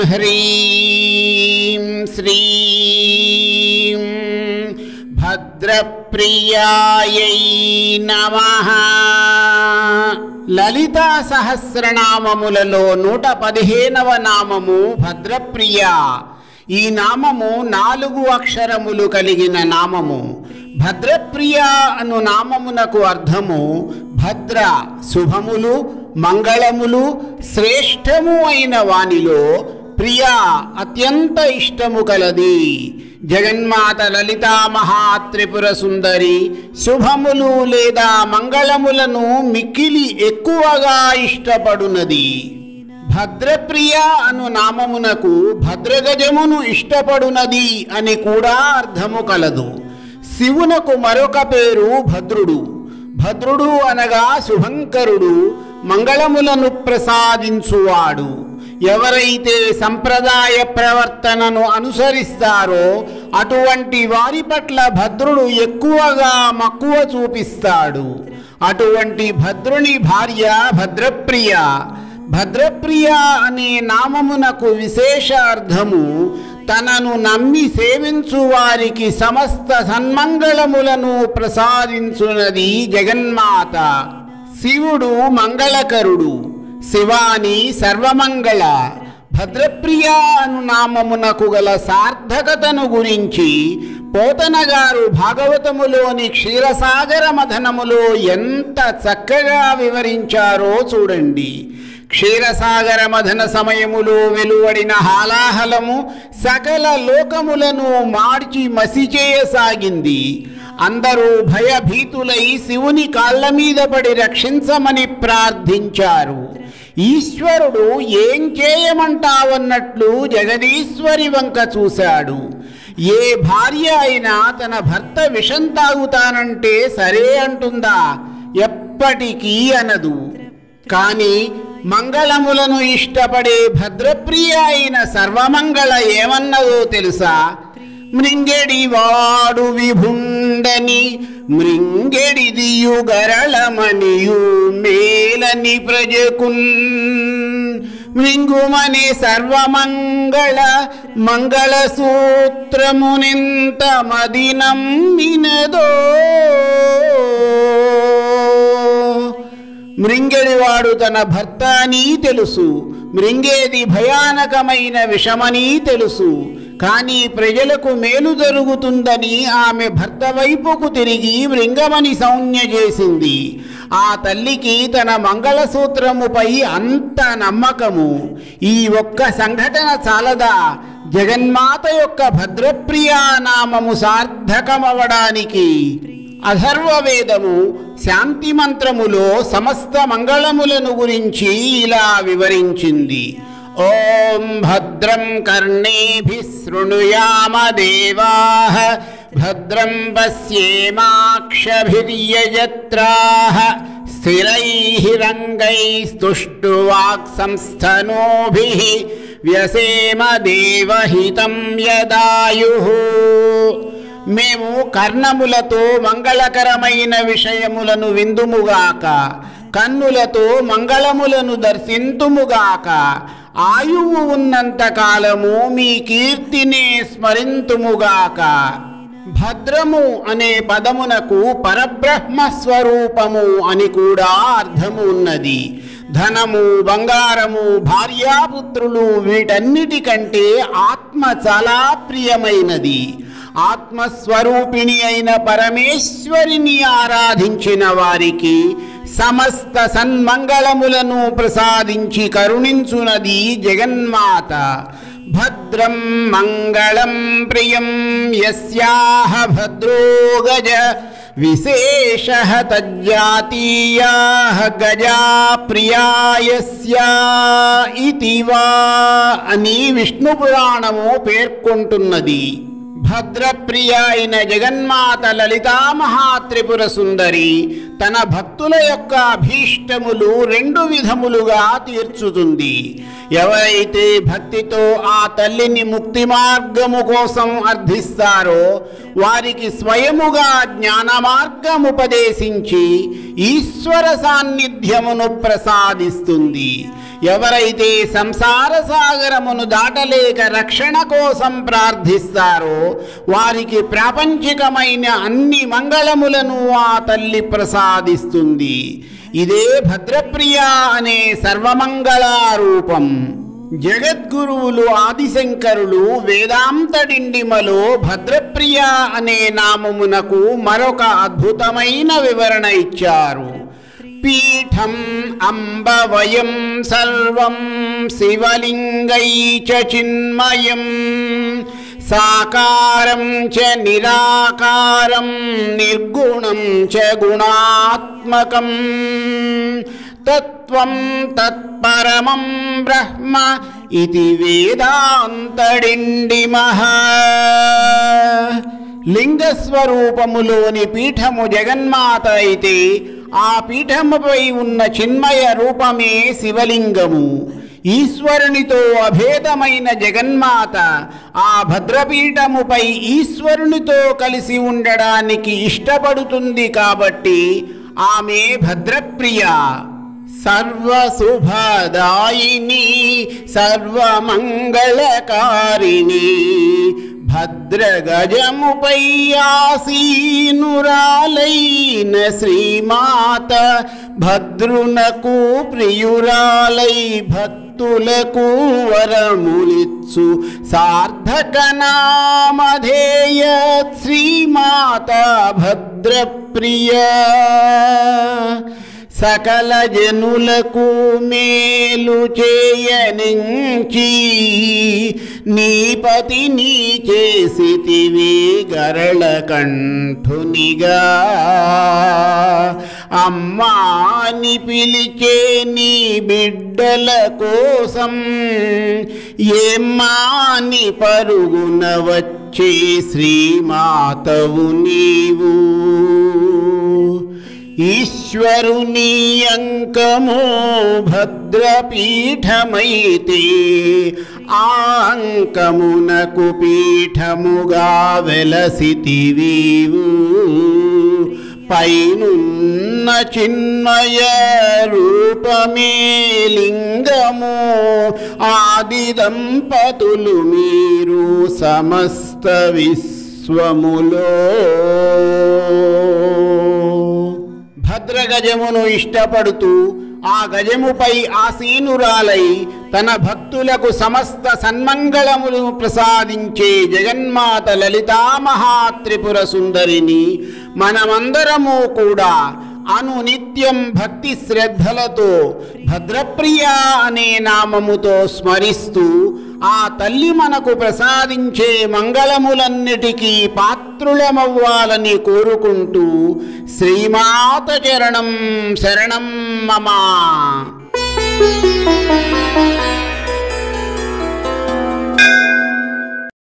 హ్రీం శ్రీం భద్రప్రియాయై నమః లలితా సహస్రనామములలో నూట పదిహేనవ నామము భద్రప్రియ ఈ నామము నాలుగు అక్షరములు కలిగిన నామము భద్రప్రియ అను నామమునకు అర్థము భద్ర శుభములు మంగళములు శ్రేష్టము అయిన వానిలో ప్రియ అత్యంత ఇష్టము కలది జగన్మాత లలితా మహాత్రిపుర సుందరి శుభములు లేదా మంగళములను మిక్కిలి ఎక్కువగా ఇష్టపడునది భద్రప్రియ అను నామమునకు భద్రగజమును ఇష్టపడునది అని కూడా అర్థము కలదు శివునకు మరొక పేరు భద్రుడు భద్రుడు అనగా శుభంకరుడు మంగళములను ప్రసాదించువాడు ఎవరైతే సంప్రదాయ ప్రవర్తనను అనుసరిస్తారో అటువంటి వారి పట్ల భద్రుడు ఎక్కువగా మక్కువ చూపిస్తాడు అటువంటి భద్రుని భార్య భద్రప్రియ భద్రప్రియ అనే నామమునకు విశేష అర్థము తనను నమ్మి సేవించు వారికి సమస్త సన్మంగళములను ప్రసాదించున్నది జగన్మాత శివుడు మంగళకరుడు శివాని సర్వమంగళ భద్రప్రియ అను నామమునకు గల సార్థకతను గురించి పోతన గారు భాగవతములోని క్షీరసాగర మథనములో ఎంత చక్కగా వివరించారో చూడండి క్షీరసాగర మథన సమయములో వెలువడిన హాలాహలము సకల లోకములను మార్చి మసిచేయసాగింది అందరూ భయభీతులై శివుని కాళ్ళ మీద పడి రక్షించమని ప్రార్థించారు ఈశ్వరుడు ఏం చేయమంటావన్నట్లు జగదీశ్వరి వంక చూశాడు ఏ భార్య అయినా తన భర్త విషం తాగుతానంటే సరే అంటుందా ఎప్పటికీ అనదు కానీ మంగళములను ఇష్టపడే భద్రప్రియ అయిన సర్వమంగళ ఏమన్నదో తెలుసా మృంగెడి వాడు విభుండని మృంగెడిదియు గరళమనియు మేలని ప్రజకున్ మృంగుమని సర్వమంగళ మంగళ సూత్రమునింత మదినం మినదో మృంగెడివాడు తన భర్త అని తెలుసు మృంగేది భయానకమైన విషమని తెలుసు కానీ ప్రజలకు మేలు జరుగుతుందని ఆమె భర్త వైపుకు తిరిగి మృంగమని సౌజ్ఞ చేసింది ఆ తల్లికి తన మంగళసూత్రముపై అంత నమ్మకము ఈ ఒక్క సంఘటన చాలదా జగన్మాత యొక్క భద్రప్రియా నామము సార్థకమవడానికి అథర్వవేదము శాంతి మంత్రములో సమస్త మంగళములను గురించి ఇలా వివరించింది ఓం భద్రం కర్ణేభి శృణుయామ దేవా భద్రం పశ్యేమాక్షభిర్యజత్రా స్థిరైరంగైస్తుష్టువాక్సంస్థనోభిः వ్యసేమ దేవహితం యదాయుః మేము కర్ణములతో మంగళకరమైన విషయములను విందుముగాక కన్నులతో మంగళములను దర్శింతుముగాక ఆయువు ఉన్నంత కాలము మీ కీర్తిని స్మరింతుముగాక భద్రము అనే పదమునకు పరబ్రహ్మ స్వరూపము అని కూడా అర్థము ఉన్నది ధనము బంగారము భార్యాపుత్రులు వీటన్నిటికంటే ఆత్మ చాలా ప్రియమైనది ఆత్మస్వరూపిణి అయిన పరమేశ్వరిని ఆరాధించిన వారికి సమస్త సన్మంగళములను ప్రసాదించి కరుణించునది జగన్మాత భద్రం మంగళం ప్రియం యస్యాహ భద్రో గజ విశేష తజ్జాతీయా గజా ప్రియాయస్యా ఇతి వా అని విష్ణు పురాణము పేర్కొంటున్నది భద్రప్రియ అయిన జగన్మాత లలితా మహాత్రిపుర సుందరి తన భక్తుల యొక్క అభీష్టములు రెండు విధములుగా తీర్చుతుంది ఎవరైతే భక్తితో ఆ తల్లిని ముక్తి మార్గము కోసం అర్థిస్తారో వారికి స్వయముగా జ్ఞాన మార్గముపదేశించి ఈశ్వర సాన్నిధ్యమును ప్రసాదిస్తుంది ఎవరైతే సంసార సాగరమును దాటలేక రక్షణ కోసం ప్రార్థిస్తారో వారికి ప్రాపంచికమైన అన్ని మంగళములను ఆ తల్లి ప్రసాదిస్తుంది ఇదే భద్రప్రియ అనే సర్వమంగళారూపం జగద్గురువులు ఆదిశంకరులు వేదాంతడిండిమలో భద్రప్రియ అనే నామమునకు మరొక అద్భుతమైన వివరణ ఇచ్చారు పీఠం అంబవయం సర్వం శివలింగై చ చిన్మయం సాకారం చ నిరాకారం నిర్గుణం చ గుణాత్మకం తత్వం తత్పరమం బ్రహ్మ ఇది వేదాంతడిండిమహ లింగస్వరూపములోని పీఠము జగన్మాత అయితే ఆ పీఠముపై ఉన్న చిన్మయ రూపమే శివలింగము ఈశ్వరునితో అభేదమైన జగన్మాత ఆ భద్రపీఠముపై ఈశ్వరునితో కలిసి ఉండడానికి ఇష్టపడుతుంది కాబట్టి ఆమె భద్రప్రియ సర్వశుభదాయిని సర్వమంగళకారిణి భద్రగజముపై ఆసీనురాలైన శ్రీమాత భద్రునకు ప్రియురాలై భక్తులకు వరములిచ్చు సార్థక నామధేయ శ్రీమాత భద్రప్రియ సకల జనులకు మేలు చేయనించి నీపతి నీ చేసితివి గరళ కంఠునిగా అమ్మాని పిలిచే నీ బిడ్డల కోసం ఏమ్మాని పరుగున వచ్చే శ్రీమాతవు నీవు ఈశ్వరుని అంకము భద్రపీఠమైతే ఆ అంకమునకు పీఠముగా వెలసితివీవు పైనున్న చిన్మయ రూపమే లింగము ఆది దంపతులు మీరు సమస్త విశ్వములో భద్రగజమును ఇష్టపడుతూ ఆ గజముపై ఆసీనురాలై తన భక్తులకు సమస్త సన్మంగళములు ప్రసాదించే జగన్మాత లలితా మహాత్రిపుర సుందరిని మనమందరము కూడా అనునిత్యం భక్తి శ్రద్ధలతో భద్రప్రియ అనే నామముతో స్మరిస్తూ ఆ తల్లి మనకు ప్రసాదించే మంగళములన్నిటికీ పాత్రులమవ్వాలని కోరుకుంటూ శ్రీమాత చరణం శరణం మమ